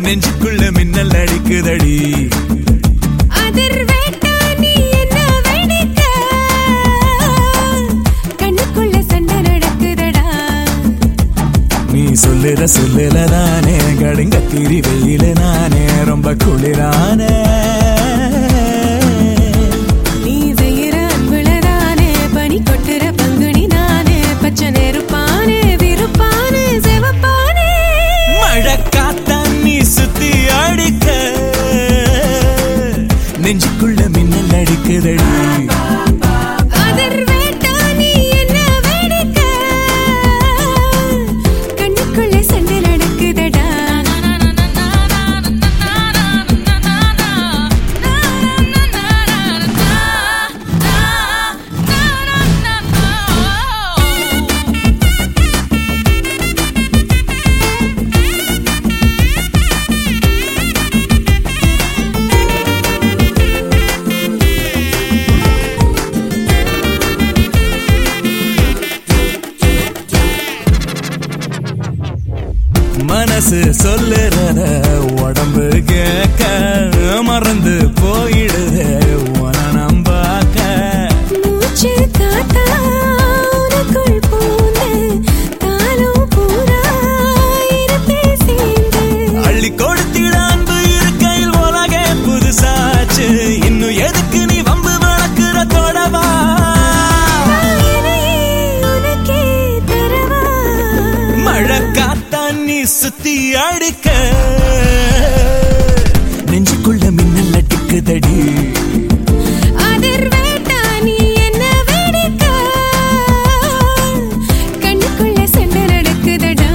நெஞ்சுக்குள்ள மின்னல் அடிக்குதடி அதிர்வேட்டா நீ என்ன வெடிக்க கண்ணுக்குள்ள சண்டை நடக்குதடா நீ சொல்லுற சொல்லுல நானே கடுங்கத்திரி வெயில நானே ரொம்ப குளிரானே நீ செய்யற அன்புலதானே பனி கொட்டுற பங்குனி நானே பச்சை நெருப்பானே விருப்பானே செவப்பானே மழை காத்தா நீ சுத்தி அடிக்க நெஞ்சுக்குள்ள மின்னல் அடிக்குதடி அதிர்வேட்டா நீ என்ன வெடிக்க கண்ணுக்குள்ள சண்டை நடக்குதடா மனசு சொல்லுறத உடம்பு கேட்க மறந்து போயிடுத உன நம்பாக்க மூச்சு காத்தா உனக்குள் பூந்து காலம் பூரா இருப்பே சேர்ந்து அள்ளி கொடுத்திட அன்பு இருக்கையில் உலகே புதுசாச்சு இன்னும் எதுக்கு நீ வம்பு வளர்க்கிற தொடவா என்னையே உனக்கே தரவா மழை காத்தா நீ சுத்தி அடிக்க நெஞ்சுக்குள்ள மின்னல் அடிக்குதடி அதிர்வேட்டா நீ என்ன வெடிக்க கண்ணுக்குள்ள சண்டை நடக்குதடா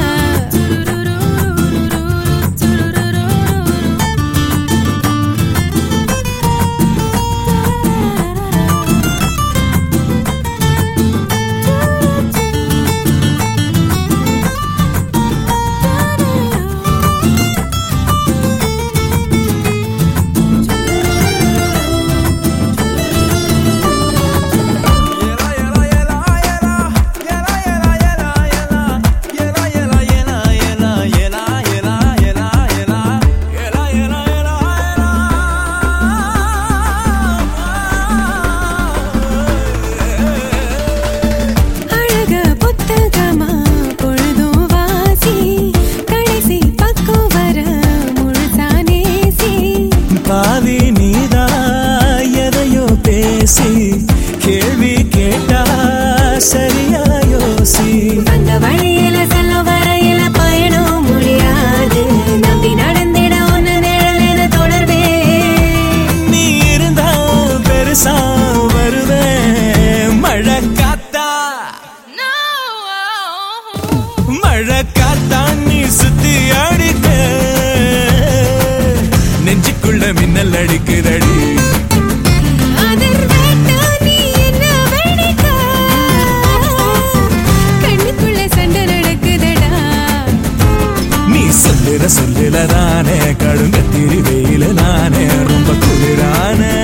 அழக புத்தகமா பொழுதும் வாசி கடைசி பக்கம் வர முழுசா நேசி பாவி நீதா எதையோ பேசி கேள்வி கேட்டா சரியா யோசி அந்த வழியில செல்ல வரையில பயணம் முடியாது நம்பி நடந்திட ஒன்னு நிழலின தொடர்பே நீ இருந்தா பெருசா வருவேன் மழை காத்தா மழை காத்தா நீ சுத்தி அடிக்க நெஞ்சுக்குள்ள மின்னல் அடிக்குதடி அதிர்வேட்டா நீ என்ன வெடிக்க கண்ணுக்குள்ள சண்டை நடக்குதடா நீ சொல்லுற சொல்லுல நானே கடுங்க திரி வெயில நானே ரொம்ப குளிரானே